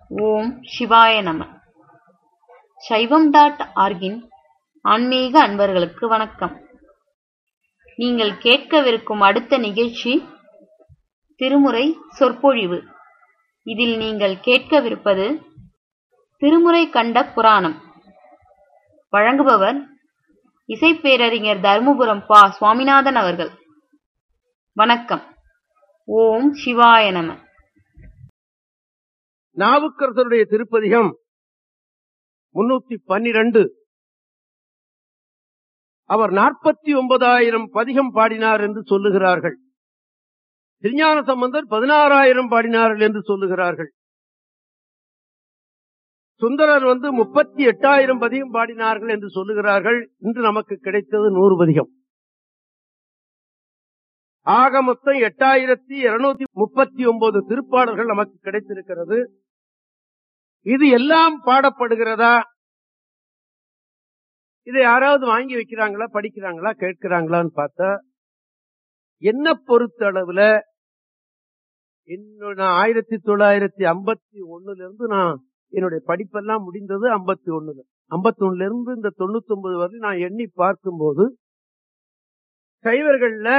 ஓம் சிவாய நம சைவம் டாட் ஆர்கின் ஆன்மீக அன்பர்களுக்கு வணக்கம் நீங்கள் கேட்கவிருக்கும் அடுத்த நிகழ்ச்சி திருமுறை சொற்பொழிவு இதில் நீங்கள் கேட்கவிருப்பது திருமுறை கண்ட புராணம் வழங்குபவர் இசைப்பேரறிஞர் தருமபுரம் பா சுவாமிநாதன் அவர்கள் வணக்கம் ஓம் சிவாய நம நாவுக்கரசருடைய திருப்பதிகம் முன்னூத்தி பன்னிரண்டு அவர் நாற்பத்தி ஒன்பதாயிரம் பதிகம் பாடினார் என்று சொல்லுகிறார்கள் திருஞான சம்பந்தர் பதினாறாயிரம் பாடினார்கள் என்று சொல்லுகிறார்கள் சுந்தரர் வந்து முப்பத்தி எட்டாயிரம் பதிகம் பாடினார்கள் என்று சொல்லுகிறார்கள் இன்று நமக்கு கிடைத்தது நூறு பதிகம் ஆக மொத்தம் எட்டாயிரத்தி இருநூத்தி முப்பத்தி ஒன்பது திருப்பாடல்கள் நமக்கு கிடைத்திருக்கிறது இது எல்லாம் பாடப்படுகிறதா இதை யாராவது வாங்கி வைக்கிறாங்களா படிக்கிறாங்களா கேட்கிறாங்களான்னு பார்த்தா என்ன பொறுத்த அளவுல இன்னும் நான் ஆயிரத்தி தொள்ளாயிரத்தி ஐம்பத்தி ஒண்ணுல இருந்து நான் என்னுடைய படிப்பெல்லாம் முடிந்தது ஐம்பத்தி ஒண்ணுல ஐம்பத்தி ஒண்ணுல இருந்து இந்த தொண்ணூத்தி ஒன்பது வரை நான் எண்ணி பார்க்கும்போது சைவர்கள்ல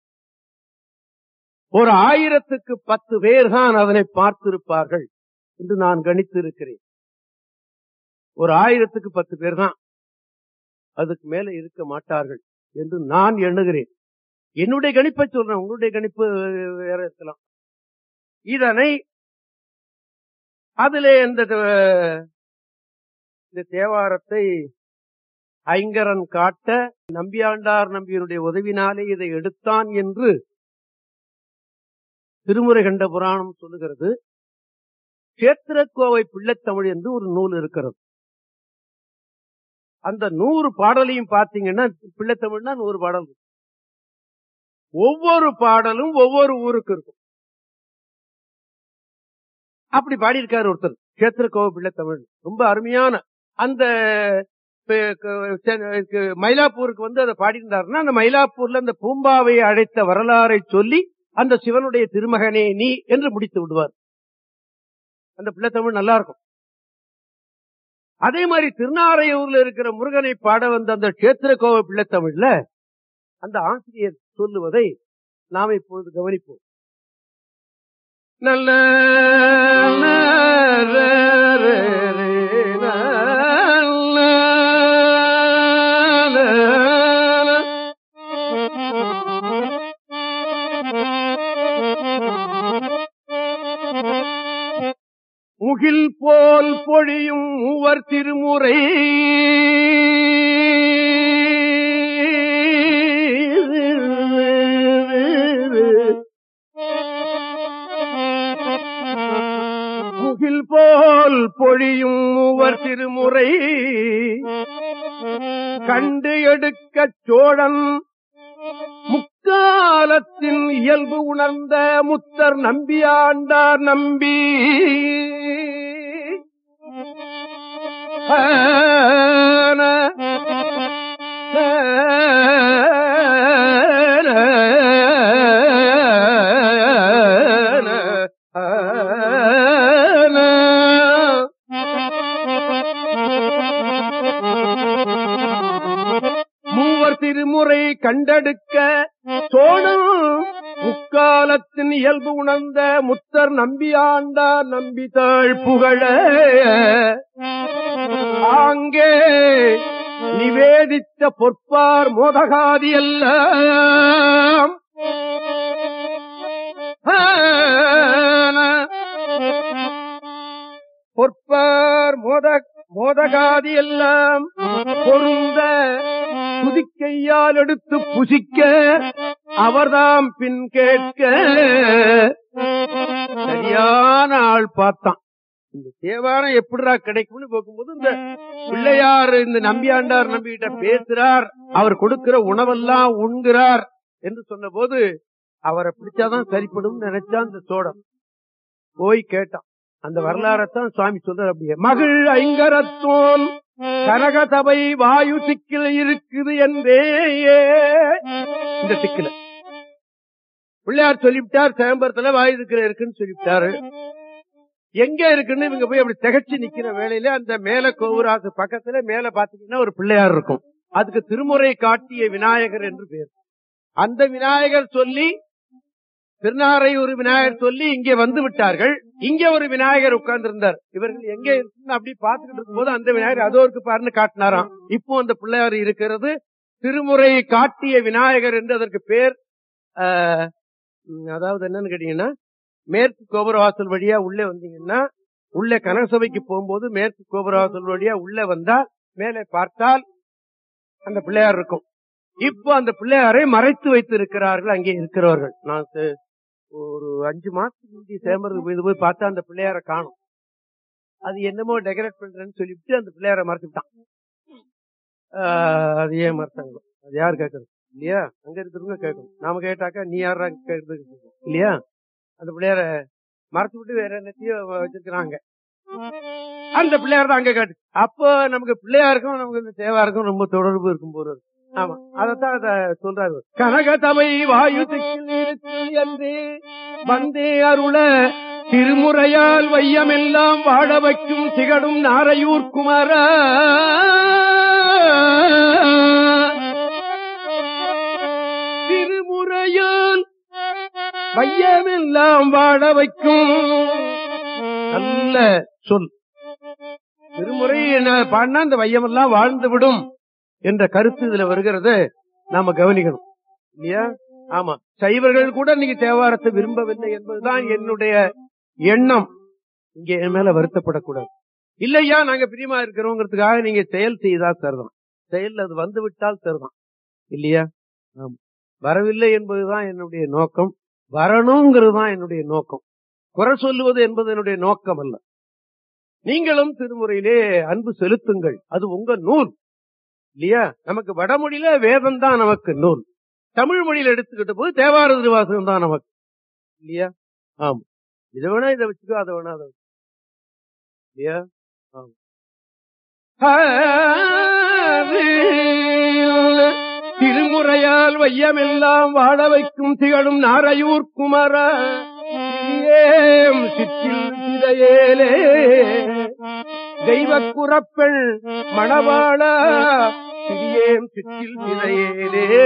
ஒரு ஆயிரத்துக்கு பத்து பேர் தான் அதனை பார்த்திருப்பார்கள் என்று நான் கணித்திருக்கிறேன் ஒரு ஆயிரத்துக்கு பத்து பேர் தான் அதுக்கு மேல இருக்க மாட்டார்கள் என்று நான் எண்ணுகிறேன் என்னுடைய கணிப்பை சொல்றேன் உங்களுடைய கணிப்பு வேற இருக்கலாம் இதனை அதிலே இந்த இந்த தேவாரத்தை ஐங்கரன் காட்ட நம்பியாண்டார் நம்பியனுடைய உதவினாலே இதை எடுத்தான் என்று திருமுறை கண்ட புராணம் சொல்லுகிறது கேத்திரக்கோவை பிள்ளைத்தமிழ் என்று ஒரு நூல் இருக்கிறது அந்த நூறு பாடலையும் பார்த்தீங்கன்னா பிள்ளைத்தமிழ்னா நூறு பாடல் ஒவ்வொரு பாடலும் ஒவ்வொரு ஊருக்கு இருக்கும் அப்படி பாடியிருக்காரு ஒருத்தர் கேத்திரக்கோவை பிள்ளைத்தமிழ் ரொம்ப அருமையான அந்த மயிலாப்பூருக்கு வந்து அதை பாடியிருந்தாருன்னா அந்த மயிலாப்பூர்ல அந்த பூம்பாவை அழைத்த வரலாறை சொல்லி அந்த சிவனுடைய திருமகனே நீ என்று முடித்து விடுவார் அந்த பிள்ளைத்தமிழ் நல்லா இருக்கும் அதே மாதிரி திருநாரையூர்ல இருக்கிற முருகனை பாட வந்த அந்த கேத்திர கோவ பிள்ளைத்தமிழ்ல அந்த ஆசிரியர் சொல்லுவதை நாம் இப்பொழுது கவனிப்போம் நல்ல முகில் போல் பொழியும் மூவர் திருமுறை முகில் போல் பொழியும் மூவர் திருமுறை கண்டு எடுக்க சோழன் முக்காலத்தின் இயல்பு உணர்ந்த முத்தர் நம்பியாண்டார் நம்பி மூவர் திருமுறை கண்டெடுக்க சோழம் முக்காலத்தின் இயல்பு உணர்ந்த முத்தர் நம்பியாண்டார் நம்பித்தாள் புகழ ஆங்கே நிவேதித்த பொற்பார் மோதகாதி எல்லாம் பொற்பார் மோத மோதகாதி எல்லாம் பொருந்த துதிக்கையால் எடுத்து புசிக்க அவர்தாம் பின் கேட்க சரியான ஆள் பார்த்தான் இந்த தேவாரம் எப்படிடா கிடைக்கும்னு பார்க்கும்போது இந்த பிள்ளையார் இந்த நம்பியாண்டார் நம்பிக்கிட்ட பேசுறார் அவர் கொடுக்கிற உணவெல்லாம் உண்கிறார் என்று சொன்ன போது அவரை பிடிச்சாதான் சரிப்படும் நினைச்சான் இந்த சோழன் போய் கேட்டான் அந்த வரலாறத்தான் சுவாமி சொல்றார் அப்படியே மகிழ் ஐங்கரத்தோன் கனகசபை வாயு திக்கில் இருக்குது என்றே இந்த திக்கில பிள்ளையார் சொல்லிவிட்டார் சேம்பரத்துல வாயு திக்கில இருக்குன்னு சொல்லிவிட்டாரு எங்க இருக்குன்னு இவங்க போய் அப்படி திகச்சு நிக்கிற வேளையில அந்த மேல கோபுராசு பக்கத்துல மேல பாத்தீங்கன்னா ஒரு பிள்ளையார் இருக்கும் அதுக்கு திருமுறை காட்டிய விநாயகர் என்று பேர் அந்த விநாயகர் சொல்லி திருநாரையூர் விநாயகர் சொல்லி இங்கே வந்து விட்டார்கள் இங்க ஒரு விநாயகர் உட்கார்ந்து இருந்தார் இவர்கள் எங்க இருக்குன்னு அப்படி பாத்துக்கிட்டு இருக்கும்போது அந்த விநாயகர் அதோ இருக்கு பாருன்னு காட்டினாராம் இப்போ அந்த பிள்ளையார் இருக்கிறது திருமுறை காட்டிய விநாயகர் என்று அதற்கு பேர் ஆஹ், உம், அதாவது என்னன்னு கேட்டீங்கன்னா மேற்கு கோபுரவாசல் வழியா உள்ளே வந்தீங்கன்னா உள்ளே கனகசபைக்கு போகும்போது மேற்கு கோபுரவாசல் வழியா உள்ளே வந்தா மேலே பார்த்தால் அந்த பிள்ளையார் இருக்கும் இப்போ அந்த பிள்ளையாரை மறைத்து வைத்து இருக்கிறார்கள் அங்கே இருக்கிறவர்கள் நான் சே- ஒரு அஞ்சு மாசத்துக்கு முந்தி சேம்பருக்கு போய் போய் பார்த்தா அந்த பிள்ளையார காணும் அது என்னமோ டெக்கரேட் பண்றேன்னு சொல்லிவிட்டு அந்த பிள்ளையார மறைச்சுட்டான் அது ஏன் மறைச்சாங்களோ அது யார் கேட்கறது இல்லையா அங்க இருக்கிறவங்க கேட்கணும் நாம கேட்டாக்கா நீ யாரா கேட்கறது இல்லையா அந்த பிள்ளையார மறைச்சு விட்டு வேற என்னத்தையும் வச்சிருக்கிறாங்க அந்த பிள்ளையார் தான் அங்க காட்டு அப்போ நமக்கு பிள்ளையாருக்கும் நமக்கு இந்த தேவாருக்கும் ரொம்ப தொடர்பு இருக்கும் போது இருக்கு. ஆமா அதத்தான் அத சொல்றாரு கனகதமை வாயு திக்கில் இருக்கு என்று வந்தே அருள திருமுறையால் வையமெல்லாம் வாழ வைக்கும் திகழும் நாரையூர் குமாரா திருமுறையால் வையமெல்லாம் வாழ வைக்கும் நல்ல சொல் திருமுறை என்ன பாடினா இந்த வையமெல்லாம் வாழ்ந்து விடும் என்ற கருத்து இதுல வருகிறது நாம கவனிக்கணும் இல்லையா ஆமா சைவர்கள் கூட இன்னைக்கு தேவாரத்தை விரும்பவில்லை என்பதுதான் என்னுடைய எண்ணம் இங்க என் மேல வருத்தப்படக்கூடாது இல்லையா நாங்க பிரியமா இருக்கிறோங்கிறதுக்காக நீங்க செயல் செய்தா சரிதான் செயல் அது வந்து விட்டால் சரிதான் இல்லையா ஆமா வரவில்லை என்பதுதான் என்னுடைய நோக்கம் வரணுங்கிறது தான் என்னுடைய நோக்கம் குறை சொல்லுவது என்பது என்னுடைய நோக்கம் அல்ல நீங்களும் திருமுறையிலே அன்பு செலுத்துங்கள் அது உங்க நூல் இல்லையா நமக்கு வடமொழியில வேதம் தான் நமக்கு நூல் தமிழ் மொழியில எடுத்துக்கிட்ட போது தேவார திருவாசகம் தான் நமக்கு இல்லையா ஆமா இதை வேணா இதை வச்சுக்கோ அதை வேணா அதை வச்சுக்கோ. இல்லையா ஆமா திருமுறையால் வையமெல்லாம் வாழ வைக்கும் திகழும் நாரையூர் குமர ஏம் சிற்றில் சிதையேலே தெய்வ குறப்பெண் மணவாள சிறியேம் சிற்றில் சிதையேலே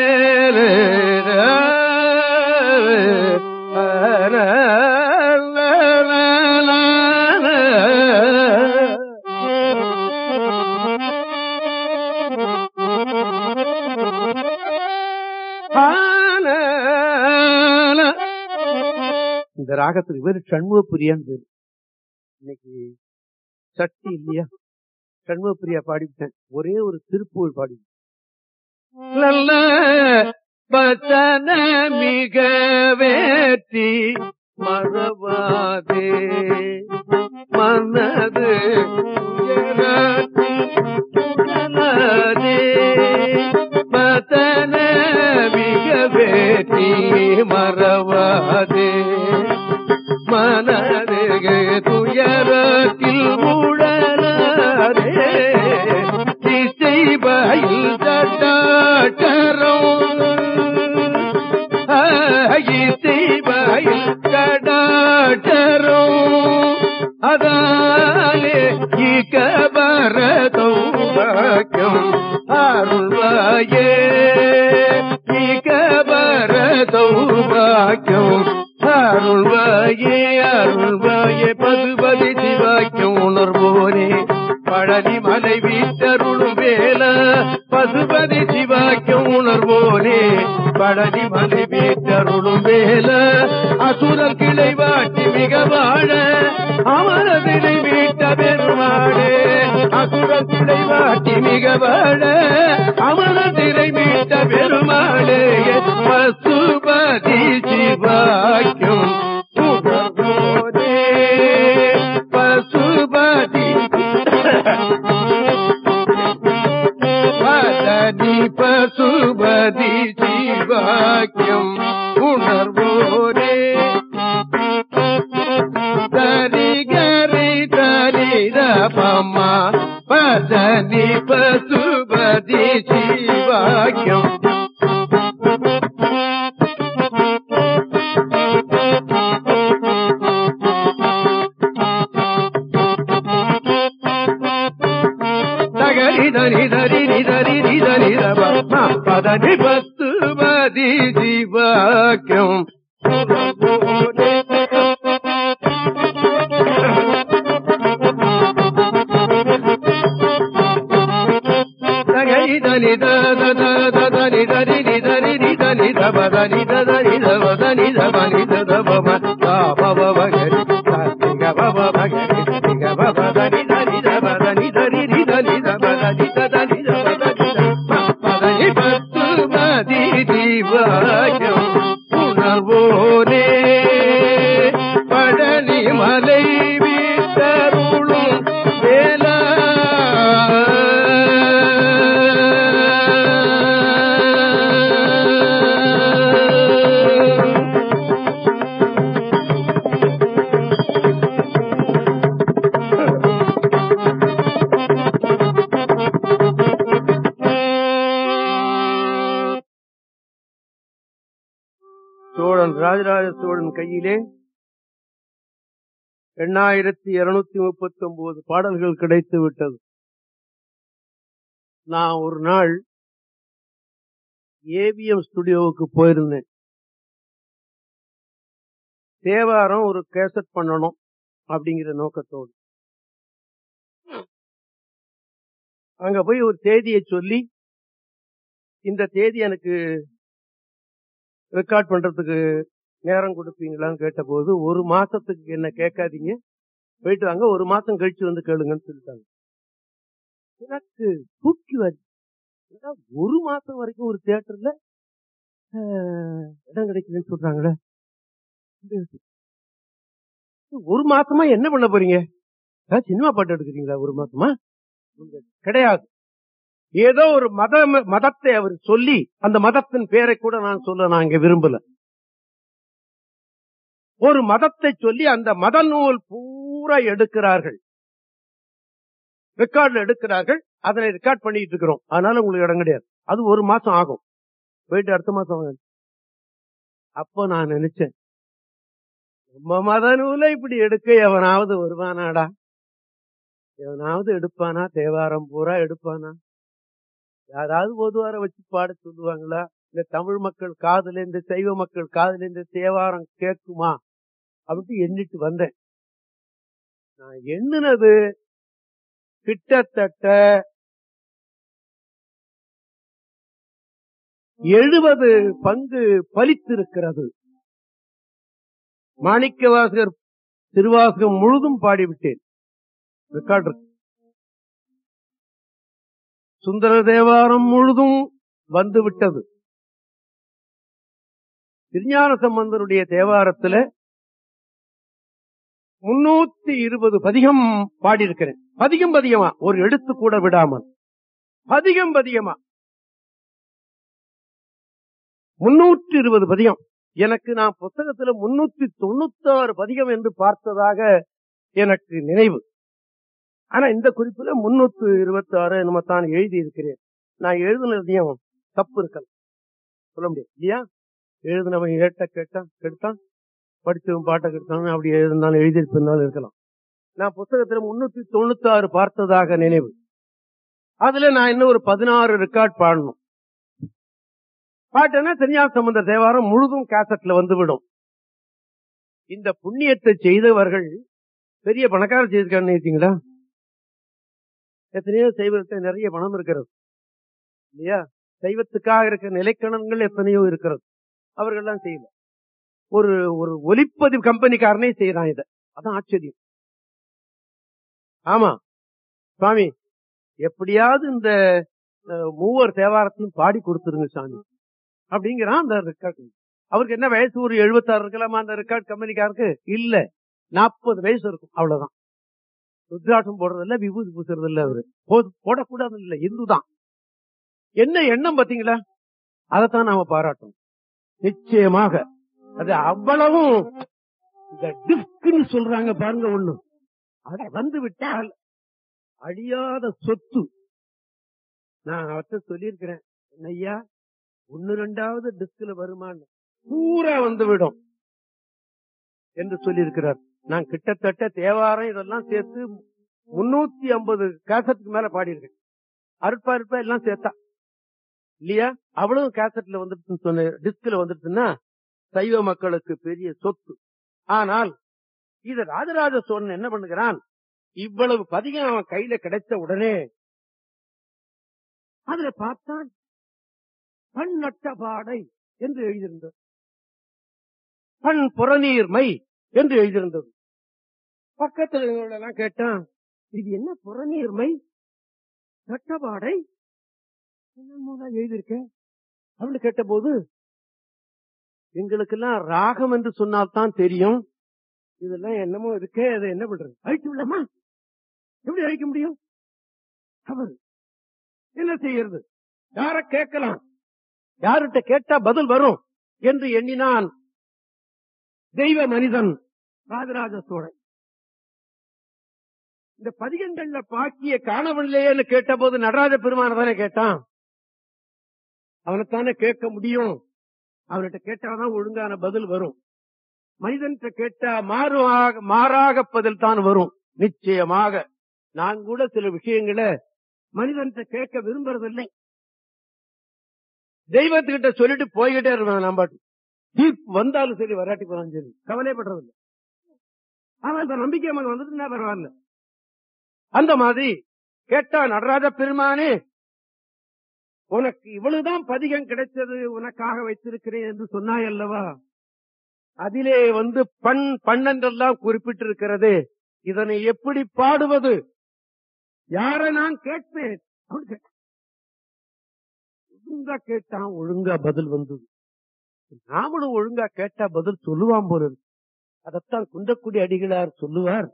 இந்த ராகத்துக்கு பேரு சண்முகப்பிரியான்னு பேரு இன்னைக்கு சக்தி இல்லையா சண்முகப்பிரியா பாடிவிட்டேன் ஒரே ஒரு திருப்புகழ் பாடி நல்ல பத்தன மிக வேற்றி மறவாதே மனது உயரத்தி உணராதே. பத்தன மிக வேற்றி மறவாதே மனது துயரத்தில் உழலாதே திசைபயில் தட்டாட்டரம் இசைபயில் கடாட்டரம் அதாலே இகபர தௌபாக்கியம் அருள்வாயே இகபர தௌபாக்கியம் அருள்வாயே அருள்வாயே பதுபதி சிவாக்கியம் உணர்வோனே பழனி மலை வீட்டருளும் வேல பசுபதி சிவாக்கியம் உணர்வோனே பழனி மலை வீட்டருளும் வேல அசுரர் கிளை வாட்டி மிக வாழ அமரதினை மீட்ட பெருமாளே அசுரர் கிளை வாட்டி மிக வாழ அமரதினை மீட்ட பெருமாளே பசுபதி சிவாக்கியம் உணர்வோனே பசுபதி பதனி பசுபதி சிவாக்கியம் உணர்வோரே தரி கரி தரி ரபமா பதனி பசுபதி சிவாக்கியம் நிதனி தரி நிதரி நிதனி பதனி பத்து மதி ஜீவாக்கியம் தனி தனி தரி நிதரி நிதனி தப தனி தரி தப தனி தப நி தப பவ மகரி சத்திக பவ மகரி சத்திக பவ தனி தனி தப தனி தரி நிதனி தப தனி தனி தப தனி பதனி பத்து மதி ஜீவாயம் உணர்வோனே பழனி மலை வீட்டருளும் வேலா சோழன் ராஜராஜ சோழன் கையிலே எண்ணாயிரத்தி இருநூத்தி முப்பத்தி ஒன்பது பாடல்கள் கிடைத்து விட்டது நான் ஒரு நாள் ஏவிஎம் ஸ்டுடியோவுக்கு போயிருந்தேன் தேவாரம் ஒரு கேசட் பண்ணணும் அப்படிங்கிற நோக்கத்தோடு அங்க போய் ஒரு தேதியை சொல்லி இந்த தேதி எனக்கு ரெக்கார்ட் பண்றதுக்கு நேரம் கொடுப்பீங்களான்னு கேட்டபோது ஒரு மாசத்துக்கு என்ன கேட்காதீங்க போயிட்டு வாங்க ஒரு மாசம் கழிச்சு வந்து கேளுங்கன்னு சொல்லிட்டாங்க எனக்கு தூக்கி வருது ஏன்னா, ஒரு மாசம் வரைக்கும் ஒரு தியேட்டர்ல இடம் கிடைக்குதுன்னு சொல்றாங்களே ஒரு மாசமா என்ன பண்ண போறீங்க ஏதாவது சினிமா பாட்டு எடுக்கிறீங்களா ஒரு மாசமா கிடையாது ஏதோ ஒரு மத மதத்தை அவர் சொல்லி அந்த மதத்தின் பேரை கூட நான் சொல்ல நான் இங்க விரும்பல ஒரு மதத்தை சொல்லி அந்த மத நூல் பூரா எடுக்கிறார்கள் ரெக்கார்ட்ல எடுக்கிறார்கள் அதனை ரெக்கார்ட் பண்ணிட்டு இருக்கிறோம் அதனால உங்களுக்கு இடம் கிடையாது அது ஒரு மாசம் ஆகும் போயிட்டு அடுத்த மாசம் வாங்க அப்ப நான் நினைச்சேன் நம்ம மத நூலை இப்படி எடுக்க எவனாவது வருவானாடா எவனாவது எடுப்பானா தேவாரம் பூரா எடுப்பானா யாராவது பொதுவார வச்சு பாட சொல்லுவாங்களா இந்த தமிழ் மக்கள் காதுல இந்த சைவ மக்கள் காதுல இந்த தேவாரம் கேட்குமா அப்படின்ட்டு எண்ணிட்டு வந்தேன் நான் எண்ணினது கிட்டத்தட்ட எழுபது பங்கு பலித்திருக்கிறது மாணிக்கவாசகர் திருவாசகம் முழுதும் பாடிவிட்டேன் ரெக்கார்ட் இருக்கு சுந்தர தேவாரம் முழுதும் வந்து விட்டது திருஞான சம்பந்தருடைய தேவாரத்துல முன்னூத்தி இருபது பதிகம் பாடியிருக்கிறேன் பதிகம் பதிகமா ஒரு எழுத்து கூட விடாமல் பதிகம் பதிகமா முன்னூற்றி இருபது பதிகம் எனக்கு நான் புத்தகத்துல முன்னூத்தி தொண்ணூத்தி ஆறு பதிகம் என்று பார்த்ததாக எனக்கு நினைவு ஆனா இந்த குறிப்புல முன்னூத்தி இருபத்தி ஆறு நம்ம தான் எழுதி இருக்கிறேன் நான் எழுதுனதையும் தப்பு இருக்கலாம் சொல்ல முடியாது இல்லையா எழுதினவன் ஏட்ட கேட்டான் கெடுத்தான் படிச்சவன் பாட்டை கெடுத்தான் அப்படி எழுதினாலும் எழுதியிருப்பிருந்தாலும் இருக்கலாம் நான் புத்தகத்துல முன்னூத்தி தொண்ணூத்தி ஆறு பார்த்ததாக நினைவு அதுல நான் இன்னும் ஒரு பதினாறு ரெக்கார்ட் பாடணும் பாட்டுன்னா திருஞான சம்பந்த தேவாரம் முழுதும் கேசட்ல வந்துவிடும் இந்த புண்ணியத்தை செய்தவர்கள் பெரிய பணக்காரர் செய்திருக்கான்னு நினைச்சீங்களா எத்தனையோ சைவத்தை நிறைய பணம் இருக்கிறது இல்லையா சைவத்துக்காக இருக்கிற நிலைக்கணங்கள் எத்தனையோ இருக்கிறது அவர்கள்லாம் செய்யல ஒரு ஒரு ஒலிப்பதிவு கம்பெனிக்காரனே செய்யறான் இத அதான் ஆச்சரியம் ஆமா சுவாமி எப்படியாவது இந்த அஹ், மூவர் தேவாரத்திலும் பாடி கொடுத்துருங்க சாமி அப்படிங்கிறான் அந்த ரெக்கார்ட் அவருக்கு என்ன வயசு ஒரு எழுபத்தாறு இருக்கலாமா அந்த ரெக்கார்ட் கம்பெனிக்காருக்கு இல்ல நாற்பது வயசு இருக்கும் அவ்வளவுதான் ருத்ராட்சம் போடுறது இல்ல விபூதி பூசுறது இல்ல அவரு போ- போடக்கூடாது இல்ல இந்துதான் என்ன எண்ணம் பாத்தீங்களா அதைத்தான் நாம பாராட்டணும் நிச்சயமாக அது அவ்வளவும் இந்த டிஸ்க்னு சொல்றாங்க பாருங்க ஒண்ணு அது வந்து விட்டால் அழியாத சொத்து நான் அவர்கிட்ட சொல்லியிருக்கிறேன் ஐயா ஒன்னு ரெண்டாவது டிஸ்க்ல வருமான்னு பூரா வந்து விடும் என்று சொல்லியிருக்கிறார் நான் கிட்டத்தட்ட தேவாரம் இதெல்லாம் சேர்த்து முன்னூத்தி ஐம்பது கேசட்டுக்கு மேல பாடியிருக்கேன் அருட்பா அருட்பா எல்லாம் சேர்த்தா இல்லையா அவளும் கேசட்ல வந்துட்டு சொன்ன டிஸ்க்ல வந்துட்டுன்னா சைவ மக்களுக்கு பெரிய சொத்து ஆனால் இத ராஜராஜ சோழன் என்ன பண்ணுகிறான் இவ்வளவு பதிகம் அவன் கையில கிடைத்த உடனே அதுல பார்த்தான் பண் நட்ட பாடை என்று எழுதியிருந்தது பண் புறநீர்மை என்று எழுதியிருந்தது பக்கத்துல எல்லாம் கேட்டான் இது என்ன புறநீர்மை நட்டபாடை என்னமோதான் எழுதியிருக்க அப்படின்னு கேட்டபோது எங்களுக்கெல்லாம் ராகம் என்று சொன்னால்தான் தெரியும் இதெல்லாம் என்னமோ இருக்கே அதை என்ன பண்றது அழிச்சு விடலாமா எப்படி அழிக்க முடியும் அவர் என்ன செய்யறது யார கேட்கலாம் யார்கிட்ட கேட்டா பதில் வரும் என்று எண்ணினான் தெய்வ மனிதன் ராஜராஜ சோழன் இந்த பதிகங்கள்ல பாக்கிய காணவில்லையேன்னு கேட்டபோது நடராஜ பெருமான தானே கேட்டான் அவனைத்தானே கேட்க முடியும் அவன்கிட்ட கேட்டாதான் ஒழுங்கான பதில் வரும் மனிதன்கிட்ட கேட்டா மாறுவாக மாறாக பதில் தான் வரும் நிச்சயமாக நான் கூட சில விஷயங்களை மனிதன்கிட்ட கேட்க விரும்புறதில்லை தெய்வத்துக்கிட்ட சொல்லிட்டு போய்கிட்டே இருவேன் நான் பாட்டு தீர்ப்பு வந்தாலும் சரி வராட்டி போனாலும் சரி கவலைப்படுறதில்லை ஆனா இந்த நம்பிக்கை நமக்கு வந்துட்டு பரவாயில்ல அந்த மாதிரி கேட்டா நடராஜ பெருமானே உனக்கு இவ்வளவுதான் பதிகம் கிடைச்சது உனக்காக வைத்திருக்கிறேன் என்று சொன்னாய் அல்லவா அதிலே வந்து பண் பண்ணென்றெல்லாம் குறிப்பிட்டிருக்கிறது இதனை எப்படி பாடுவது யாரை நான் கேட்பேன் அப்படின்னு கேட்டான். ஒழுங்கா கேட்டான் ஒழுங்கா பதில் வந்தது நாமளும் ஒழுங்கா கேட்டா பதில் சொல்லுவான் போல இருக்கு. அதத்தான் குந்தக்குடி அடிகளார் சொல்லுவார்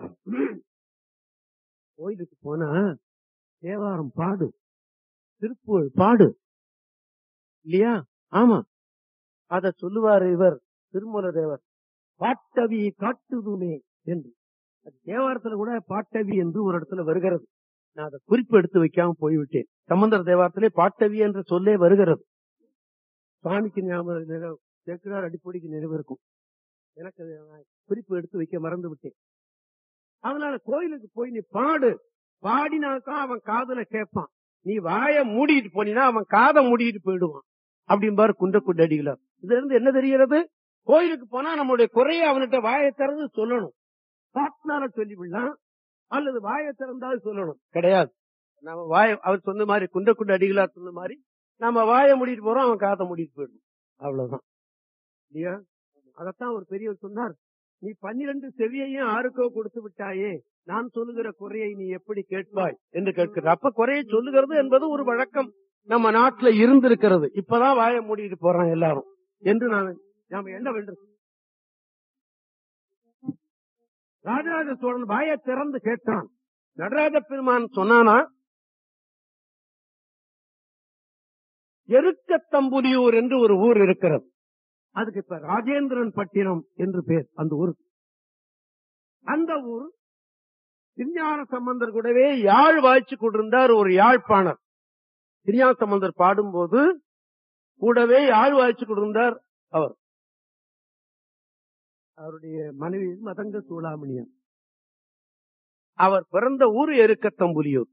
கோயிலுக்கு போனா தேவாரம் பாடு திருப்புகழ் பாடு இல்லையா ஆமா அத சொல்லுவார் இவர் திருமூல தேவர் பாட்டவி காட்டுதுமே என்று அது தேவாரத்துல கூட பாட்டவி என்று ஒரு இடத்துல வருகிறது நான் அதை குறிப்பு எடுத்து வைக்காம போய்விட்டேன் சம்பந்தர் தேவாரத்திலே பாட்டவி என்ற சொல்லே வருகிறது சுவாமிக்கு ஞாபகம் நினைவு- சேர்க்கிறார் அடிப்படைக்கு நினைவு இருக்கும் எனக்கு அதை நான் குறிப்பு எடுத்து வைக்க மறந்து விட்டேன் அதனால கோயிலுக்கு போய் நீ பாடு பாடினாக்கா அவன் காதுல கேட்பான் நீ வாய மூடிட்டு போனீன்னா அவன் காதை மூடிட்டு போயிடுவான் அப்படிம்பாரு குண்டக்குண்டு அடிகளார் இதுல இருந்து என்ன தெரிகிறது கோயிலுக்கு போனா நம்மளுடைய குறைய அவன்கிட்ட வாயை திறந்து சொல்லணும் பாட்டினால சொல்லிவிடலாம் அல்லது வாயை திறந்தாலும் சொல்லணும் கிடையாது நம்ம வாய அவர் சொன்ன மாதிரி குண்டக்குண்டு அடிகளார் சொன்ன மாதிரி நம்ம வாயை மூடிட்டு போறோம் அவன் காதை மூடிட்டு போயிடும் அவ்வளவுதான் இல்லையா அதத்தான் ஒரு பெரியவர் சொன்னார் நீ பன்னிரண்டு செவியையும் ஆருக்கோ கொடுத்து விட்டாயே நான் சொல்லுகிற குறையை நீ எப்படி கேட்பாய் என்று கேட்கிற அப்ப குறையை சொல்லுகிறது என்பது ஒரு வழக்கம் நம்ம நாட்டுல இருந்திருக்கிறது இப்பதான் வாயை மூடிட்டு போறான் எல்லாரும் என்று நான் நாம என்ன வேண்டும் ராஜராஜ சோழன் வாயை திறந்து கேட்டான் நடராஜ பெருமான் சொன்னானா எருக்கத்தம்புலியூர் என்று ஒரு ஊர் இருக்கிறது அதுக்கு இப்ப ராஜேந்திரன் பட்டினம் என்று பேர் அந்த ஊர் அந்த ஊர் திருஞான சம்பந்தர் கூடவே யாழ் வாய்ச்சி கொண்டிருந்தார் ஒரு யாழ்ப்பாணர் திருஞான சம்பந்தர் பாடும்போது கூடவே யாழ் வாய்ச்சி கொண்டிருந்தார் அவர் அவருடைய மனைவி மதங்க சூளாமணியன் அவர் பிறந்த ஊர் எருக்கத்தம்புலியூர்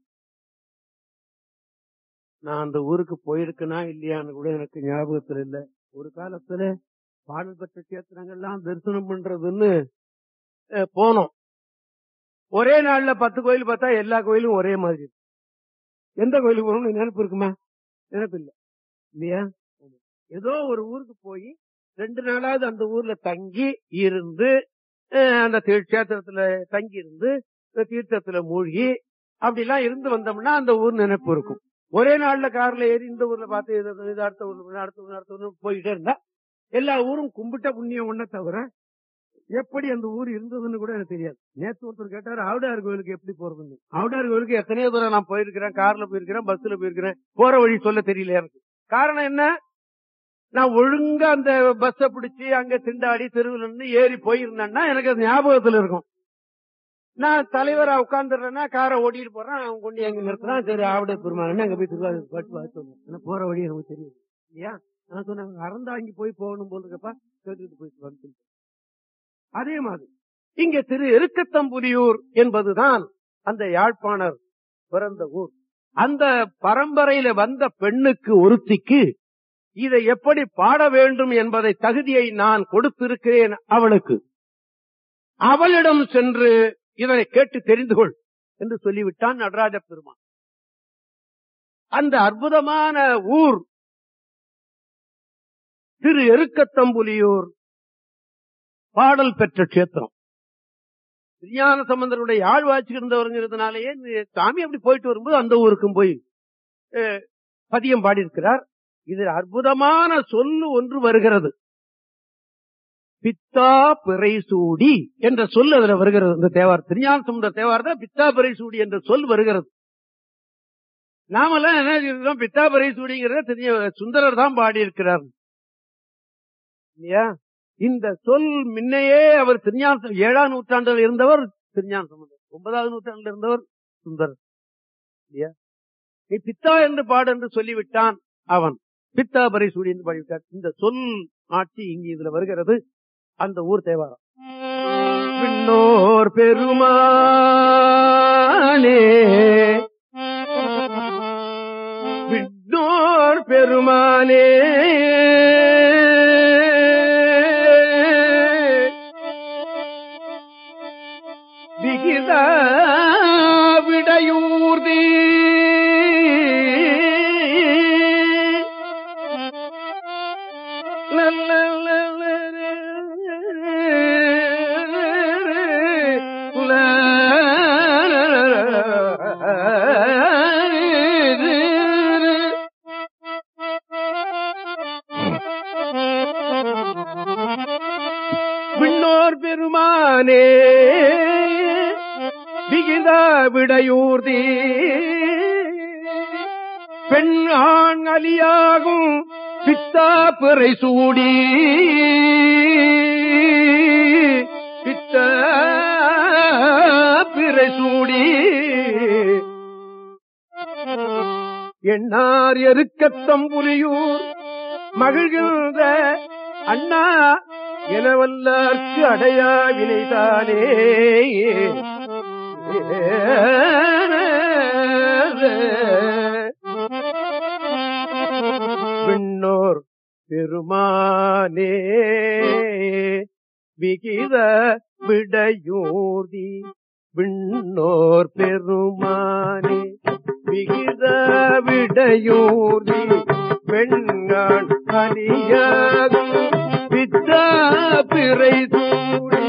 நான் அந்த ஊருக்கு போயிருக்கனா இல்லையான்னு கூட எனக்கு ஞாபகத்துல இல்ல ஒரு காலத்துல பாடல் பெற்ற கேத்திரங்கள்லாம் தரிசனம் பண்றதுன்னு அஹ், போனோம் ஒரே நாள்ல பத்து கோயில் பார்த்தா எல்லா கோயிலும் ஒரே மாதிரி இருக்கு. எந்த கோயிலுக்கு போகணும்னு நினைப்பு இருக்குமா நினைப்பு இல்ல இல்லையா ஏதோ ஒரு ஊருக்கு போய் ரெண்டு நாளாவது அந்த ஊர்ல தங்கி இருந்து அஹ், அந்த தீ- கஷேத்திரத்துல தங்கி இருந்து இந்த தீர்த்தத்துல மூழ்கி அப்படிலாம் இருந்து வந்தோம்னா அந்த ஊர் நினைப்பு இருக்கும் ஒரே நாள்ல கார்ல ஏறி இந்த ஊர்ல பார்த்து இது இது அடுத்த ஊர்ல போய், அடுத்த ஊர்ல அடுத்த ஊர்ல போயிட்டே இருந்தா எல்லா ஊரும் கும்பிட்ட புண்ணியம் ஒண்ண தவிர எப்படி அந்த ஊர் இருந்ததுன்னு கூட எனக்கு தெரியாது நேத்து ஒருத்தர் கேட்டாரு ஆவுடார் கோயிலுக்கு எப்படி போறதுன்னு ஆவுடார் கோயிலுக்கு எத்தனையோ தூரம் நான் போயிருக்கிறேன் கார்ல போயிருக்கிறேன் பஸ்ல போயிருக்கிறேன் போற வழி சொல்ல தெரியல எனக்கு காரணம் என்ன நான் ஒழுங்கா அந்த பஸ்ஸ பிடிச்சி அங்க திண்டாடி தெருவில் நின்னு ஏறி போயிருந்தேன்னா எனக்கு அது ஞாபகத்துல இருக்கும் நான் தலைவரா உட்கார்ந்துடுறேன்னா காரை ஓட்டிட்டு போறேன் அவன் கொண்டு எங்க நிறுத்துறான் சரி ஆவிட பெருமாள் அங்க போய் திருவாரூர் பாட்டு பார்த்து வந்தேன். ஆனா போற வழி எனக்கு தெரியும் இல்லையா நான் சொன்னேன் அறந்தாங்கி போய் போகணும் போல இருக்கப்பா கேட்டுட்டு போயிட்டு வந்து அதே மாதிரி இங்க திரு எருக்கத்தம்புலியூர் என்பதுதான் அந்த யாழ்ப்பாணர் பிறந்த ஊர் அந்த பரம்பரையில வந்த பெண்ணுக்கு ஒருத்திக்கு இதை எப்படி பாட வேண்டும் என்பதை தகுதியை நான் கொடுத்திருக்கிறேன் அவளுக்கு அவளிடம் சென்று இதனை கேட்டு தெரிந்து கொள் என்று சொல்லிவிட்டான் நடராஜ பெருமான் அந்த அற்புதமான ஊர் திரு எருக்கத்தம்புலியூர் பாடல் பெற்ற கஷேத்திரம் விஞ்ஞான சம்பந்தருடைய ஆள் வாச்சிருந்தவருங்கிறதுனாலேயே இந்த சாமி அப்படி போயிட்டு வரும்போது அந்த ஊருக்கும் போய் அஹ், பதியம் பாடியிருக்கிறார் இதில் அற்புதமான சொல்லு ஒன்று வருகிறது பித்தா பிறை சூடி என்ற சொல் அதுல வருகிறது இந்த தேவார் திருஞான சம்பந்த தேவார் தான் பித்தா பிறை சூடி என்ற சொல் வருகிறது நாமெல்லாம் என்ன சொல்றோம் பித்தா பிறை சூடிங்கிறத தெரிய சுந்தரர் தான் பாடியிருக்கிறார் இல்லையா இந்த சொல் முன்னையே அவர் திருஞான ஏழாம் நூற்றாண்டில் இருந்தவர் திருஞான சம்பந்தர் ஒன்பதாவது நூற்றாண்டில் இருந்தவர் சுந்தரர் இல்லையா நீ பித்தா என்று பாடு என்று சொல்லிவிட்டான் அவன் பித்தா பரை சூடி என்று பாடிவிட்டார் இந்த சொல் ஆட்சி இங்கு இதுல வருகிறது அந்த ஊர் தேவாரம் விண்ணோர் பெருமானே விண்ணோர் பெருமானே விகித விடையூர்தி விண்ணோர் பெருமானே விகித விடையூர்தி பெண் ஆண் அலியாகும் பித்தா பிறை சூடி பித்த பிறை சூடி எண்ணார் எருக்கத்தம் புலியூர் மகிழ்கின்ற அண்ணா எனவல்லார்க்கு அடையா வினைதானே விண்ணோர் பெருமானே விகித விடையூர்தி விண்ணோர் பெருமானே விகித விடையூர்தி பெண்கான் அணியாகும் வித்தா பிறை தூடி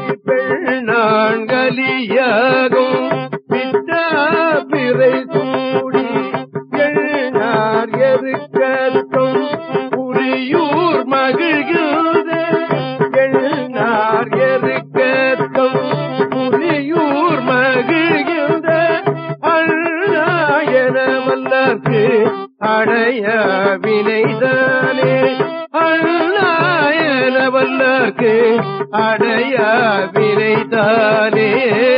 பெண்ணாண்கலியாகும் வித்தா பிறை தூடி எண்ணார் எருக்கத்தும் புரியூர் மகிழ்கிற எண்ணார் எருக்கத்தும் புரியூர் மகிழ்கிற அண்ணாயன வல்லற்கு அடைய வினைதானே அண்ணாயன வல்லற்கு அடைய வினைதானே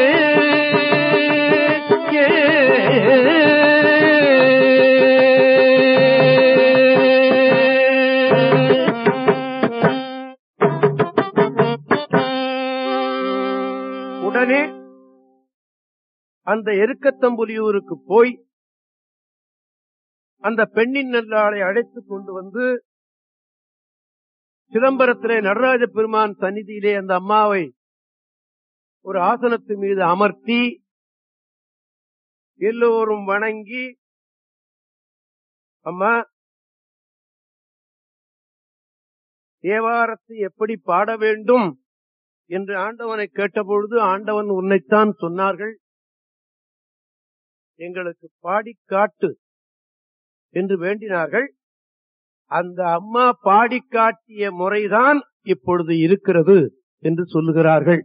உடனே அந்த எருக்கத்தம்புலியூருக்கு போய் அந்த பெண்ணின் நல்லாளை அழைத்துக் கொண்டு வந்து சிதம்பரத்திலே நடராஜ பெருமான் சந்நிதியிலே அந்த அம்மாவை ஒரு ஆசனத்து மீது அமர்த்தி எல்லோரும் வணங்கி அம்மா தேவாரத்தை எப்படி பாட வேண்டும் என்று ஆண்டவனை கேட்டபொழுது ஆண்டவன் உன்னைத்தான் சொன்னார்கள் எங்களுக்கு பாடி காட்டு என்று வேண்டினார்கள் அந்த அம்மா பாடி காட்டிய முறைதான் இப்பொழுது இருக்கிறது என்று சொல்லுகிறார்கள்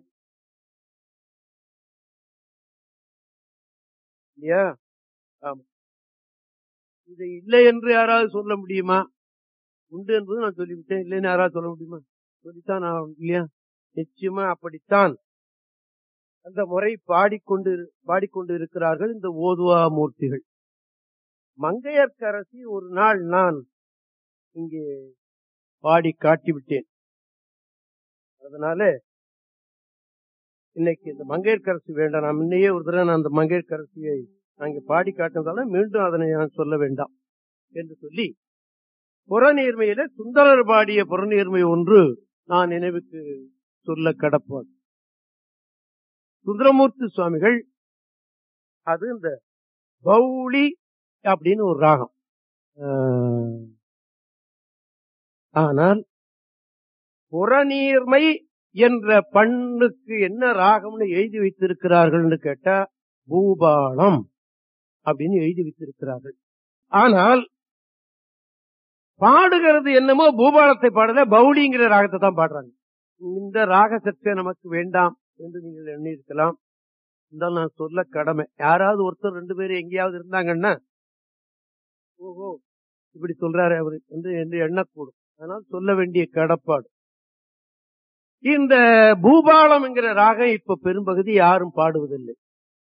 இல்லையா ஆமா இது இல்லை என்று யாராவது சொல்ல முடியுமா உண்டு என்பது நான் சொல்லிவிட்டேன் இல்லைன்னு யாராவது சொல்ல முடியுமா சொல்லித்தான் நான் இல்லையா நிச்சயமா அப்படித்தான் அந்த முறை பாடிக்கொண்டு பாடிக்கொண்டு இருக்கிறார்கள் இந்த ஓதுவா மூர்த்திகள் மங்கையர்க்கரசி ஒரு நாள் நான் இங்கே பாடி காட்டிவிட்டேன் அதனால இன்னைக்கு இந்த மங்கையர்க்கரசி வேண்டாம் நான் முன்னையே ஒரு தடவை நான் அந்த மங்கையர்க்கரசியை அங்கே பாடி காட்டுறதால மீண்டும் அதனை நான் சொல்ல வேண்டாம் என்று சொல்லி புறநீர்மையில சுந்தரர் பாடிய புறநீர்மை ஒன்று நான் நினைவுக்கு சொல்ல கடப்பான் சுந்தரமூர்த்தி சுவாமிகள் அது இந்த பௌளி அப்படின்னு ஒரு ராகம் ஆஹ், ஆனால் புறநீர்மை என்ற பண்ணுக்கு என்ன ராகம்னு எழுதி வைத்திருக்கிறார்கள்னு கேட்டா பூபாலம் அப்படின்னு எழுதி வைத்திருக்கிறார்கள் ஆனால் பாடுகிறது என்னமோ பூபாலத்தை பாடல பௌலிங்கிற ராகத்தை தான் பாடுறாங்க இந்த ராக சர்ச்சை நமக்கு வேண்டாம் என்று நீங்கள் எண்ணியிருக்கலாம் இருந்தாலும் நான் சொல்ல கடமை யாராவது ஒருத்தர் ரெண்டு பேரும் எங்கேயாவது இருந்தாங்கன்னா ஓஹோ இப்படி சொல்றாரு அவரு என்று என்று எண்ணக்கூடும் அதனால் சொல்ல வேண்டிய கடப்பாடு இந்த பூபாலம் என்கிற ராகம் இப்ப பெரும்பகுதி யாரும் பாடுவதில்லை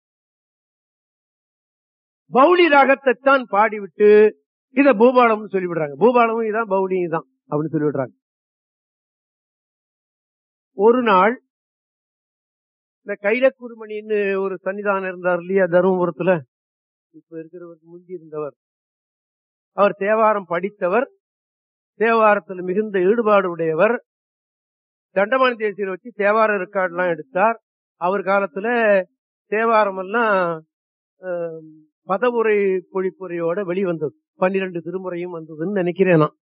பௌளி ராகத்தை தான் பாடிவிட்டு இத பூபாலம்னு சொல்லிவிடுறாங்க பூபாலமும் இதான் பௌலியும் இதான் அப்படின்னு சொல்லிவிடுறாங்க ஒரு நாள் இந்த கைலக்குருமணின்னு ஒரு சன்னிதானம் இருந்தார் இல்லையா தருமபுரத்துல இப்ப இருக்கிறவருக்கு முந்தி இருந்தவர் அவர் தேவாரம் படித்தவர் தேவாரத்தில் மிகுந்த ஈடுபாடு உடையவர் தண்டமானி தேசியர் வச்சு தேவார ரெக்கார்ட் எல்லாம் எடுத்தார் அவர் காலத்துல தேவாரம் எல்லாம் ஆம், பதவுரை பொழிப்புரையோட வெளிவந்தது பன்னிரண்டு திருமுறையும் வந்ததுன்னு நினைக்கிறேன் நான்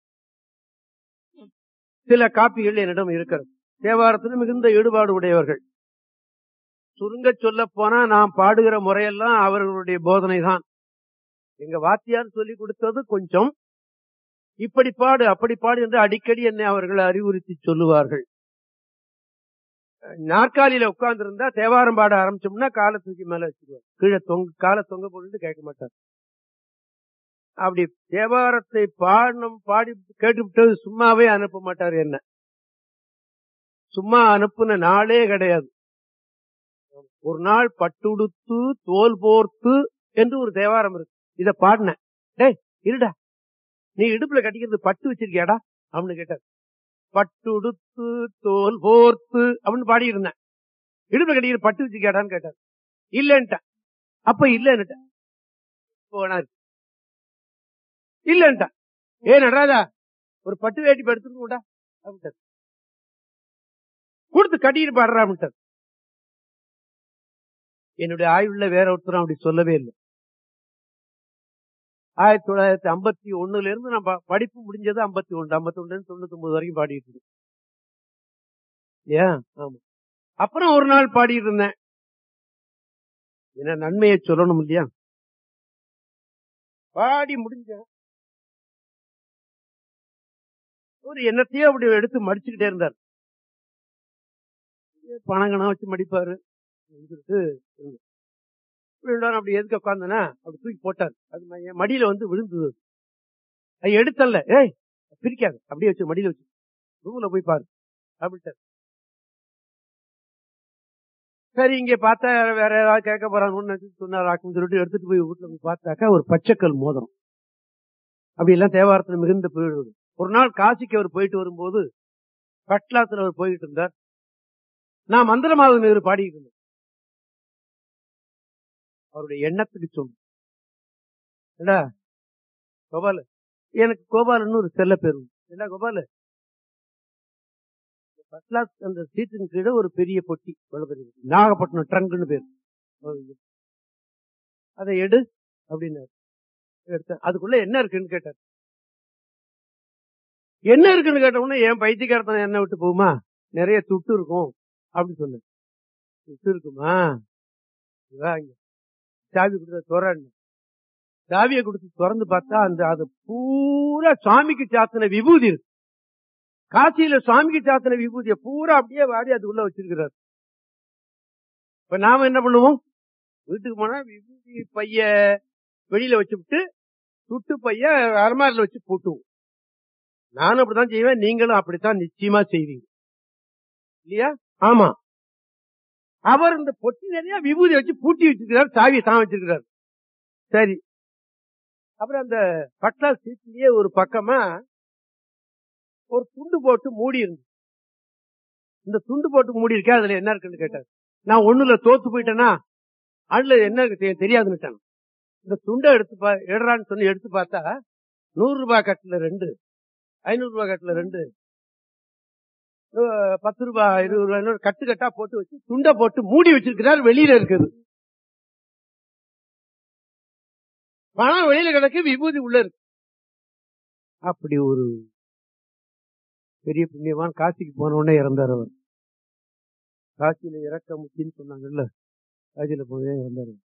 சில காப்பிகள் என்னிடம் இருக்கிறது தேவாரத்தில் மிகுந்த ஈடுபாடு உடையவர்கள் சுருங்க சொல்ல போனா நான் பாடுகிற முறையெல்லாம் அவர்களுடைய போதனை தான் எங்க வாத்தியார் சொல்லி கொடுத்தது கொஞ்சம் இப்படி பாடு அப்படி பாடு என்று அடிக்கடி என்னை அவர்கள் அறிவுறுத்தி சொல்லுவார்கள் நாற்காலியில உட்கார்ந்து இருந்தா தேவாரம் பாட ஆரம்பிச்சோம்னா காலை தூக்கி மேல வச்சுக்குவார் கீழே தொங்க காலை தொங்க போட்டு கேட்க மாட்டார் அப்படி தேவாரத்தை பாடணும் பாடி கேட்டுவிட்டு சும்மாவே அனுப்ப மாட்டார் என்ன சும்மா அனுப்புன நாளே கிடையாது ஒரு நாள் பட்டுடுத்து தோல் போர்த்து என்று ஒரு தேவாரம் இருக்கு இத பாடினேன் டேய் இருடா நீ இடுப்புல கட்டிக்கிறது பட்டு வச்சிருக்கியாடா அப்படின்னு கேட்டார் பட்டுடுத்து தோல் போர்த்து அப்படின்னு பாடி இருந்தேன் இடுப்புல கட்டிக்கிறது பட்டு வச்சிருக்கியாடான்னு கேட்டார் இல்லன்ட்டேன் அப்ப இல்லன்னுட்டேன் போனார் இல்லன்ட்டேன் ஏ நடராஜா ஒரு பட்டு வேட்டி படுத்துக்கூடா அப்படின்ட்டார் கொடுத்து கட்டிட்டு பாடுறா அப்படின்ட்டார் என்னுடைய ஆய்வுல வேற ஒருத்தரும் அப்படி சொல்லவே இல்லை ஆயிரத்தி தொள்ளாயிரத்தி ஐம்பத்தி ஒண்ணுல இருந்து நான் ப- படிப்பு முடிஞ்சது ஐம்பத்தி ஒன்று ஐம்பத்தி ஒண்ணு தொண்ணூத்தி ஒன்பது வரைக்கும் பாடிட்டு இருக்கேன் ஏன் ஆமா அப்புறம் ஒரு நாள் பாடிட்டு இருந்தேன் என்ன நன்மையை சொல்லணும் இல்லையா பாடி முடிஞ்ச ஒரு எண்ணத்தையே அப்படி எடுத்து மடிச்சுக்கிட்டே இருந்தார் பணங்கணம் வச்சு மடிப்பாரு சொல்லிட்டு இருந்தேன். விழுந்தாரு அப்படி எதுக்கு உட்காந்தனா அப்படி தூக்கி போட்டார் அது ம- என் மடியில வந்து விழுந்தது அது. அது எடுத்தல்ல ஏய் பிரிக்காது அப்படியே வச்சு மடியில வச்சு ரூம்ல போய் பாரு அப்படின்ட்டார் சரி இங்க பார்த்தா வேற ஏதாவது கேட்க போறாங்கன்னு சொன்னாராக்கும் சொல்லிட்டு எடுத்துட்டு போய் வீட்டுல போய் பார்த்தாக்கா ஒரு பச்சைக்கல் மோதிரம் அப்படி எல்லாம் தேவாரத்துல மிகுந்த போயிடுவது ஒரு நாள் காசிக்கு அவர் போயிட்டு வரும்போது கட்லாத்துல அவர் போயிட்டு இருந்தார் நான் மந்திரமாவது நேரு பாடிட்டு இருந்தேன் அவருடைய எண்ணத்துக்கு சொன்னேன் ஏண்டா கோபால் எனக்கு கோபாலன்னு ஒரு செல்ல பேர் உண்டு. ஏண்டா கோபால் ஃபர்ஸ்ட் கிளாஸ் அந்த சீட்டின் கீழே ஒரு பெரிய பொட்டி இவ்வளவு பெரிய பொட்டி. நாகப்பட்டினம் ட்ரங்க்னு பேர் அதை எடு அப்படின்னாரு எடுத்தேன் அதுக்குள்ள என்ன இருக்குன்னு கேட்டார் என்ன இருக்குன்னு கேட்ட உடனே என் பைத்தியக்காரத்தனை என்ன விட்டு போகுமா நிறைய துட்டு இருக்கும் அப்படின்னு சொன்னேன் துட்டு இருக்குமா வா இங்க. சாவி கொடுத்த துறன்னு சாவியை கொடுத்து திறந்து பார்த்தா அந்த அது பூரா சாமிக்கு சாத்தின விபூதி இருக்கு காசியில சுவாமிக்கு சாத்தின விபூதியை பூரா அப்படியே வாரி அது உள்ள வச்சிருக்கிறார் இப்ப நாம என்ன பண்ணுவோம் வீட்டுக்கு போனா விபூதி பைய வெளியில வச்சுவிட்டு துட்டு பைய அலமாரில வச்சு போட்டுவோம் நானும் அப்படித்தான் செய்வேன் நீங்களும் அப்படித்தான் நிச்சயமா செய்வீங்க இல்லையா ஆமா அவர் இந்த பொட்டி நிறைய விபூதி வச்சு பூட்டி வச்சிருக்கிறார் சாவியை தான் வச்சிருக்கிறார் சரி அப்புறம் அந்த பட்டா சீட்லயே ஒரு பக்கமா ஒரு துண்டு போட்டு மூடி இருந்து இந்த துண்டு போட்டு மூடி இருக்கே அதுல என்ன இருக்குன்னு கேட்டார் நான் ஒண்ணுல தோத்து போயிட்டேனா அதுல என்ன இருக்கு தெ- தெரியாதுன்னு இந்த துண்டை எடுத்து பா எடுறான்னு சொல்லி எடுத்து பார்த்தா நூறு ரூபாய் கட்டுல ரெண்டு ஐநூறு ரூபாய் கட்டுல ரெண்டு அஹ் பத்து ரூபாய் இருபது ரூபாய் கட்டு கட்டா போட்டு வச்சு துண்டை போட்டு மூடி வச்சிருக்கிறார் வெளியில இருக்குது பணம் வெளியில கிடக்கு விபூதி உள்ள இருக்கு அப்படி ஒரு பெரிய புண்ணியவான் காசிக்கு போன உடனே இறந்தார் அவர் காசியில இறக்க முக்கின்னு சொன்னாங்கல்ல காசியில போனே இறந்தார்